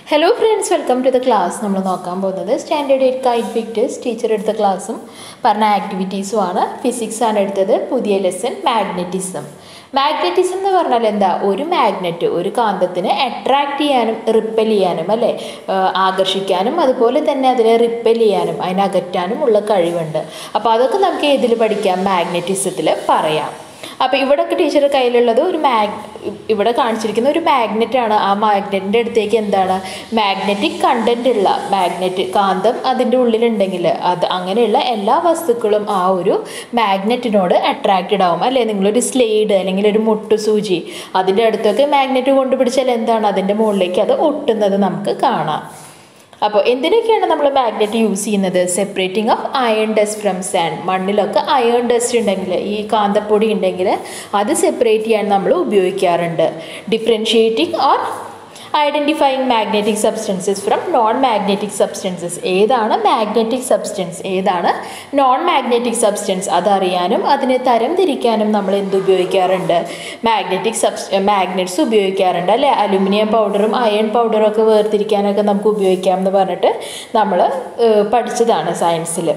Hello friends welcome to the class നമ്മൾ നോക്കാൻ പോകുന്നത് standard eight KITE Victers teacher എടുത്ത ക്ലാസ്സും പറഞ്ഞ ആക്ടിവിറ്റീസും ആണ് ഫിസിക്സ് ആണ് എടുത്തത് പുതിയ ലെസൺ മാഗ്നറ്റിസം മാഗ്നറ്റിസം എന്ന് പറഞ്ഞാൽ എന്താ ഒരു മാഗ്നറ്റ് ഒരു കാന്തത്തിന് അട്രാക്റ്റ് ചെയ്യാനും റിപ്പൽ ചെയ്യാനും അല്ലേ ആഹ് ആകർഷിക്കാനും അതുപോലെ തന്നെ അതിനെ റിപ്പൽ ചെയ്യാനും അതിനെ അകറ്റാനും ഉള്ള കഴിവുണ്ട് അപ്പോൾ അതൊക്കെ നമുക്ക് ഏതിൽ പഠിക്കാം മാഗ്നറ്റിസത്തിൽ പറയാം അപ്പോൾ ഇവിടെയൊക്കെ ടീച്ചറുടെ കയ്യിലുള്ളത് ഒരു മാഗ് ഇവിടെ കാണിച്ചിരിക്കുന്ന ഒരു മാഗ്നറ്റ് ആണ് ആ മാഗ്നറ്റിൻ്റെ അടുത്തേക്ക് എന്താണ് മാഗ്നറ്റിക് കണ്ടന്റ് ഉള്ള മാഗ്നറ്റ് കാന്തം അതിൻ്റെ ഉള്ളിലുണ്ടെങ്കിൽ അത് അങ്ങനെയുള്ള എല്ലാ വസ്തുക്കളും ആ ഒരു മാഗ്നറ്റിനോട് അട്രാക്റ്റഡ് ആവും അല്ലേ നിങ്ങളൊരു സ്ലേഡ് അല്ലെങ്കിൽ ഒരു മുട്ടുസൂചി അതിൻ്റെ അടുത്തൊക്കെ മാഗ്നറ്റ് കൊണ്ടുപിടിച്ചാൽ എന്താണ് അതിൻ്റെ മുകളിലേക്ക് അത് ഒട്ടുന്നത് നമുക്ക് കാണാം അപ്പോൾ എന്തിനൊക്കെയാണ് നമ്മൾ മാഗ്നറ്റ് യൂസ് ചെയ്യുന്നത് separating of iron dust from sand മണ്ണിലൊക്കെ അയൺ ഡസ്റ്റ് ഉണ്ടെങ്കിൽ ഈ കാന്തപ്പൊടി ഉണ്ടെങ്കിൽ അത് സെപ്പറേറ്റ് ചെയ്യാൻ നമ്മൾ ഉപയോഗിക്കാറുണ്ട് differentiating or identifying magnetic substances from non magnetic substances ഏതാണ് മാഗ്നറ്റിക് സബ്സ്റ്റൻസ് ഏതാണ് നോൺ മാഗ്നറ്റിക് സബ്സ്റ്റൻസ് അതറിയാനും അതിനെ തരം തിരിക്കാനും നമ്മൾ എന്ത് ഉപയോഗിക്കാറുണ്ട് മാഗ്നറ്റിക് സബ്സ് മാഗ്നറ്റ്സ് ഉപയോഗിക്കാറുണ്ട് അല്ലേ അലുമിനിയം പൗഡറും അയൺ പൗഡറും ഒക്കെ വേർതിരിക്കാനൊക്കെ നമുക്ക് ഉപയോഗിക്കാം എന്ന് പറഞ്ഞിട്ട് നമ്മൾ പഠിച്ചതാണ് സയൻസിൽ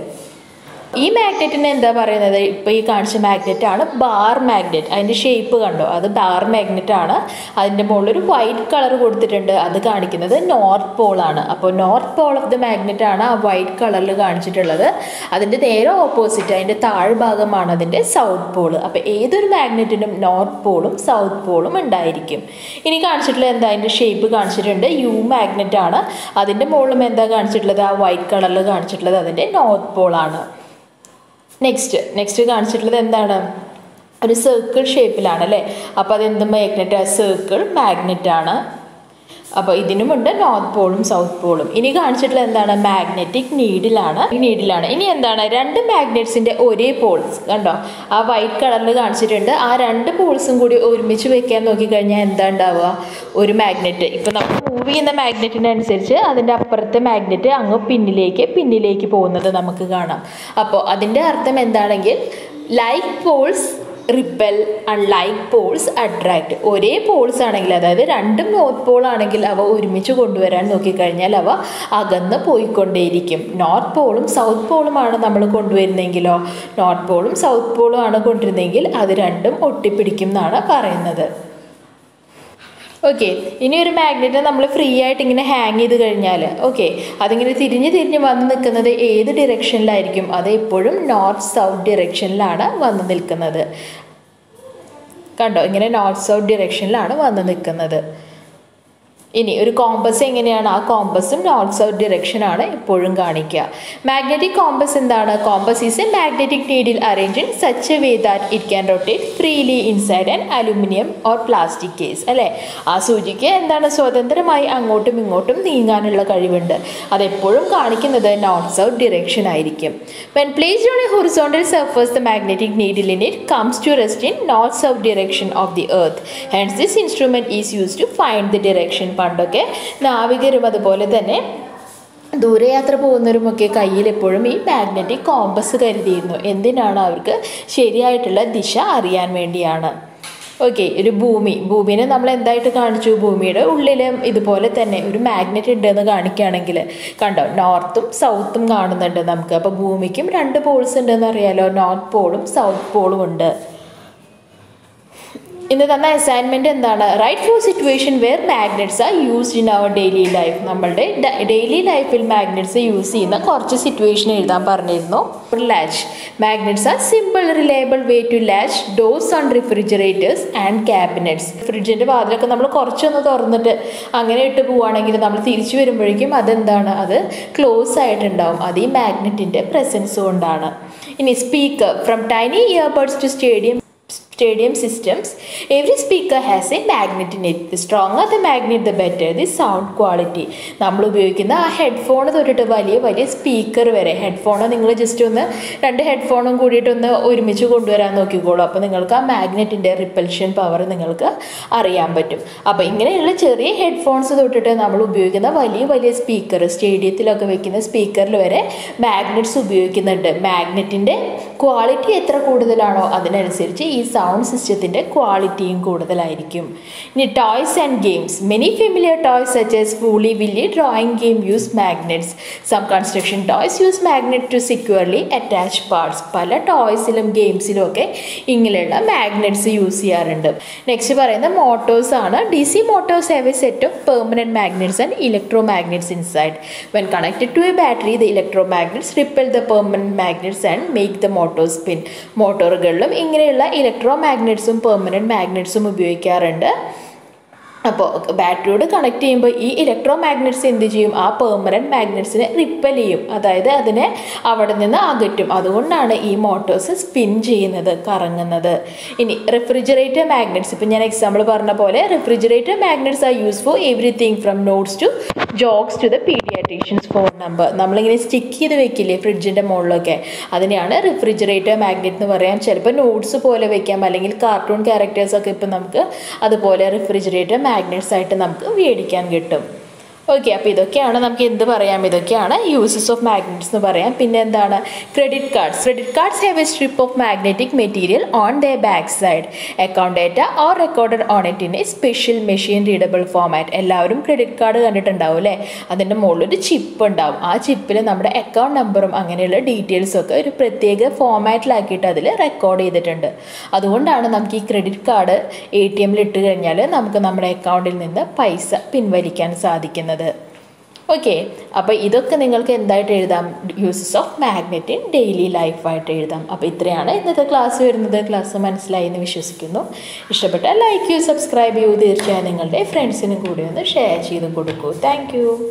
ഈ മാഗ്നറ്റിന് എന്താ പറയുന്നത് ഇപ്പോൾ ഈ കാണിച്ച മാഗ്നറ്റ് ആണ് ബാർ മാഗ്നറ്റ് അതിൻ്റെ ഷേപ്പ് കണ്ടോ അത് ബാർ മാഗ്നറ്റ് ആണ് അതിൻ്റെ മുകളിൽ ഒരു വൈറ്റ് കളർ കൊടുത്തിട്ടുണ്ട് അത് കാണിക്കുന്നത് നോർത്ത് പോൾ ആണ് അപ്പോൾ north pole of the magnet ആണ് ആ വൈറ്റ് കളറിൽ കാണിച്ചിട്ടുള്ളത് അതിൻ്റെ നേരെ ഓപ്പോസിറ്റ് അതിൻ്റെ താഴ്ഭാഗമാണ് അതിൻ്റെ സൗത്ത് പോൾ അപ്പോൾ ഏതൊരു മാഗ്നറ്റിനും നോർത്ത് പോളും സൗത്ത് പോളും ഉണ്ടായിരിക്കും ഇനി കാണിച്ചിട്ടുള്ളത് എന്താ അതിൻ്റെ ഷേപ്പ് കാണിച്ചിട്ടുണ്ട് യു മാഗ്നറ്റ് ആണ് അതിൻ്റെ മുകളിലും എന്താ കാണിച്ചിട്ടുള്ളത് ആ വൈറ്റ് കളറിൽ കാണിച്ചിട്ടുള്ളത് അതിൻ്റെ നോർത്ത് പോൾ ആണ് നെക്സ്റ്റ് നെക്സ്റ്റ് കാണിച്ചിട്ടുള്ളത് എന്താണ് ഒരു സർക്കിൾ ഷേപ്പിലാണ് അല്ലേ അപ്പോൾ അതെന്ത് മാഗ്നറ്റ് സർക്കിൾ മാഗ്നറ്റ് ആണ് അപ്പോൾ ഇതിനുമുണ്ട് നോർത്ത് പോളും സൗത്ത് പോളും ഇനി കാണിച്ചിട്ടുള്ളത് എന്താണ് മാഗ്നറ്റിക് നീഡിലാണ് ഈ നീഡിലാണ് ഇനി എന്താണ് രണ്ട് മാഗ്നറ്റ്സിൻ്റെ ഒരേ പോൾസ് കണ്ടോ ആ വൈറ്റ് കളറിൽ കാണിച്ചിട്ടുണ്ട് ആ രണ്ട് പോൾസും കൂടി ഒരുമിച്ച് വെക്കാൻ നോക്കിക്കഴിഞ്ഞാൽ എന്താ ഉണ്ടാവുക ഒരു മാഗ്നറ്റ് ഇപ്പം നമ്മൾ മൂവ് ചെയ്യുന്ന മാഗ്നറ്റിനനുസരിച്ച് അതിൻ്റെ അപ്പുറത്തെ മാഗ്നറ്റ് അങ്ങ് പിന്നിലേക്ക് പിന്നിലേക്ക് പോകുന്നത് നമുക്ക് കാണാം അപ്പോൾ അതിൻ്റെ അർത്ഥം എന്താണെങ്കിൽ like poles repel unlike poles attract ഒരേ പോൾസ് ആണെങ്കിൽ അതായത് രണ്ടും നോർത്ത് പോൾ ആണെങ്കിൽ അവ ഒരുമിച്ച് കൊണ്ടുവരാൻ നോക്കിക്കഴിഞ്ഞാൽ അവ അകന്ന് പോയിക്കൊണ്ടേയിരിക്കും നോർത്ത് പോളും സൗത്ത് പോളുമാണ് നമ്മൾ കൊണ്ടുവരുന്നെങ്കിലോ നോർത്ത് പോളും സൗത്ത് പോളും ആണ് കൊണ്ടുവരുന്നെങ്കിൽ അത് രണ്ടും ഒട്ടിപ്പിടിക്കും എന്നാണ് പറയുന്നത് ഓക്കെ ഇനി ഒരു മാഗ്നറ്റ് നമ്മൾ ഫ്രീ ആയിട്ട് ഇങ്ങനെ ഹാങ് ചെയ്ത് കഴിഞ്ഞാൽ ഓക്കെ അതിങ്ങനെ തിരിഞ്ഞ് തിരിഞ്ഞ് വന്ന് നിൽക്കുന്നത് ഏത് ഡിറക്ഷനിലായിരിക്കും അത് എപ്പോഴും നോർത്ത് സൗത്ത് ഡിറക്ഷനിലാണ് വന്ന് നിൽക്കുന്നത് കണ്ടോ ഇങ്ങനെ നോർത്ത് സൗത്ത് ഡിറക്ഷനിലാണ് വന്ന് നിൽക്കുന്നത് ഇനി ഒരു കോമ്പസ് എങ്ങനെയാണ് ആ കോമ്പസും നോർത്ത് സൗത്ത് ഡിറക്ഷൻ ആണ് എപ്പോഴും കാണിക്കുക മാഗ്നറ്റിക് കോമ്പസ് എന്താണ് compass is a magnetic needle arrange in such a way that it can rotate freely inside an aluminium or plastic case അല്ലേ ആ സൂചിക്ക് എന്താണ് സ്വതന്ത്രമായി അങ്ങോട്ടും ഇങ്ങോട്ടും നീങ്ങാനുള്ള കഴിവുണ്ട് അതെപ്പോഴും കാണിക്കുന്നത് നോർത്ത് സൗത്ത് ഡിറക്ഷൻ ആയിരിക്കും when placed on a horizontal surface the magnetic needle in it comes to rest in north south direction of the earth hence this instrument is use to find the direction പണ്ടൊക്കെ നാവികരും അതുപോലെ തന്നെ ദൂരയാത്ര പോകുന്നവരുമൊക്കെ കയ്യിൽ എപ്പോഴും ഈ magnetic compass കരുതിയിരുന്നു എന്തിനാണ് അവർക്ക് ശരിയായിട്ടുള്ള ദിശ അറിയാൻ വേണ്ടിയാണ് ഓക്കെ ഒരു ഭൂമി ഭൂമിനെ നമ്മൾ എന്തായിട്ട് കാണിച്ചു ഭൂമിയുടെ ഉള്ളിലും ഇതുപോലെ തന്നെ ഒരു മാഗ്നറ്റ് ഉണ്ടെന്ന് കാണിക്കുകയാണെങ്കിൽ കണ്ടോ നോർത്തും സൗത്തും കാണുന്നുണ്ട് നമുക്ക് അപ്പോൾ ഭൂമിക്കും രണ്ട് പോൾസ് ഉണ്ടെന്ന് അറിയാലോ നോർത്ത് പോളും സൗത്ത് പോളും ഉണ്ട് ഇന്ന് തന്ന അസൈൻമെൻറ്റ് എന്താണ് write four situation where magnets are used in our daily life നമ്മളുടെ ഡെയിലി ലൈഫിൽ മാഗ്നറ്റ്സ് യൂസ് ചെയ്യുന്ന കുറച്ച് സിറ്റുവേഷൻ എഴുതാൻ പറഞ്ഞിരുന്നു latch magnets are simple reliable way to latch doors on refrigerators and cabinets ഫ്രിഡ്ജിൻ്റെ വാതിലൊക്കെ നമ്മൾ കുറച്ചൊന്ന് തുറന്നിട്ട് അങ്ങനെ ഇട്ട് പോവുകയാണെങ്കിൽ നമ്മൾ തിരിച്ചു വരുമ്പോഴേക്കും അതെന്താണ് അത് ക്ലോസ് ആയിട്ടുണ്ടാവും അത് ഈ മാഗ്നറ്റിൻ്റെ പ്രസൻസ് കൊണ്ടാണ് ഇനി speaker from tiny earbuds to stadium stadium systems, every speaker has a magnet in it. The stronger the magnet, the better the sound quality. നമ്മൾ ഉപയോഗിക്കുന്ന ആ ഹെഡ്ഫോൺ തൊട്ടിട്ട് വലിയ വലിയ സ്പീക്കർ വരെ ഹെഡ്ഫോൺ നിങ്ങൾ ജസ്റ്റ് ഒന്ന് രണ്ട് ഹെഡ്ഫോണും കൂടിയിട്ടൊന്ന് ഒരുമിച്ച് കൊണ്ടുവരാൻ നോക്കിക്കോളൂ അപ്പോൾ നിങ്ങൾക്ക് ആ മാഗ്നറ്റിൻ്റെ റിപ്പൽഷൻ പവർ നിങ്ങൾക്ക് അറിയാൻ പറ്റും അപ്പോൾ ഇങ്ങനെയുള്ള ചെറിയ ഹെഡ്ഫോൺസ് തൊട്ടിട്ട് നമ്മൾ ഉപയോഗിക്കുന്ന വലിയ വലിയ സ്പീക്കർ സ്റ്റേഡിയത്തിലൊക്കെ വെക്കുന്ന സ്പീക്കറിൽ വരെ മാഗ്നറ്റ്സ് ഉപയോഗിക്കുന്നുണ്ട് മാഗ്നറ്റിൻ്റെ ക്വാളിറ്റി എത്ര കൂടുതലാണോ അതിനനുസരിച്ച് ഈ സൗണ്ട് സൗണ്ട് സിസ്റ്റത്തിൻ്റെ ക്വാളിറ്റിയും കൂടുതലായിരിക്കും ഇനി toys and games many familiar toys such as Wooly Willy drawing game use magnets some construction toys use magnet to securely attach parts പല ടോയ്സിലും ഗെയിംസിലും ഒക്കെ ഇങ്ങനെയുള്ള മാഗ്നറ്റ്സ് യൂസ് ചെയ്യാറുണ്ട് നെക്സ്റ്റ് പറയുന്ന മോട്ടോഴ്സ് ആണ് D C motors have a set of permanent magnets and electro magnets inside when connected to a battery the electro magnets repel the permanent magnets and make the motor spin മോട്ടോറുകളിലും ഇങ്ങനെയുള്ള electro മാഗ്നറ്റ്സും permanent മാഗ്നറ്റ്സും ഉപയോഗിക്കാറുണ്ട് അപ്പോൾ ബാറ്ററിയോട് connect ചെയ്യുമ്പോൾ ഈ electro magnets എന്ത് ചെയ്യും ആ permanent മാഗ്നറ്റ്സിനെ ripple ചെയ്യും അതായത് അതിനെ അവിടെ നിന്ന് അകറ്റും അതുകൊണ്ടാണ് ഈ മോട്ടോഴ്സ് സ്പിൻ ചെയ്യുന്നത് കറങ്ങുന്നത് ഇനി റെഫ്രിജറേറ്റർ മാഗ്നറ്റ്സ് ഇപ്പം ഞാൻ എക്സാമ്പിൾ പറഞ്ഞ പോലെ refrigerator magnets are use for everything from notes to jokes to the paediatrician's phone number നമ്മളിങ്ങനെ സ്റ്റിക്ക് ചെയ്ത് വെക്കില്ലേ ഫ്രിഡ്ജിൻ്റെ മുകളിലൊക്കെ അതിനെയാണ് റെഫ്രിജറേറ്റർ മാഗ്നറ്റ് എന്ന് പറയാം ചിലപ്പോൾ നോട്ട്സ് പോലെ വെക്കാം അല്ലെങ്കിൽ കാർട്ടൂൺ ക്യാരക്ടേഴ്സൊക്കെ ഇപ്പം നമുക്ക് അതുപോലെ റെഫ്രിജറേറ്റർ മാഗ്നറ്റ്സ് ആയിട്ട് നമുക്ക് മേടിക്കാൻ കിട്ടും ഓക്കെ അപ്പോൾ ഇതൊക്കെയാണ് നമുക്ക് എന്ത് പറയാം ഇതൊക്കെയാണ് യൂസസ് ഓഫ് മാഗ്നറ്റ്സ് എന്ന് പറയാം പിന്നെ എന്താണ് credit cards credit cards have a strip of magnetic material on the back side account data or recorded on it in a special machine readable format എല്ലാവരും ക്രെഡിറ്റ് കാർഡ് കണ്ടിട്ടുണ്ടാവും അല്ലേ അതിൻ്റെ മുകളിൽ ഒരു ചിപ്പ് ഉണ്ടാവും ആ ചിപ്പിൽ നമ്മുടെ അക്കൗണ്ട് നമ്പറും അങ്ങനെയുള്ള ഡീറ്റെയിൽസും ഒക്കെ ഒരു പ്രത്യേക ഫോമാറ്റിലാക്കിയിട്ട് അതിൽ റെക്കോർഡ് ചെയ്തിട്ടുണ്ട് അതുകൊണ്ടാണ് നമുക്ക് ഈ ക്രെഡിറ്റ് കാർഡ് എ ടി എമ്മിൽ ഇട്ട് കഴിഞ്ഞാൽ നമുക്ക് നമ്മുടെ അക്കൗണ്ടിൽ നിന്ന് പൈസ പിൻവലിക്കാൻ സാധിക്കുന്നത് ഓക്കെ അപ്പോൾ ഇതൊക്കെ നിങ്ങൾക്ക് എന്തായിട്ട് എഴുതാം uses of magnet in daily ലൈഫായിട്ട് എഴുതാം അപ്പോൾ ഇത്രയാണ് ഇന്നത്തെ ക്ലാസ് വരുന്നത് ക്ലാസ് മനസ്സിലായി എന്ന് വിശ്വസിക്കുന്നു ഇഷ്ടപ്പെട്ടാൽ ലൈക്ക് ചെയ്യൂ സബ്സ്ക്രൈബ് ചെയ്യൂ തീർച്ചയായും നിങ്ങളുടെ ഫ്രണ്ട്സിനും കൂടി ഒന്ന് ഷെയർ ചെയ്ത് കൊടുക്കൂ താങ്ക്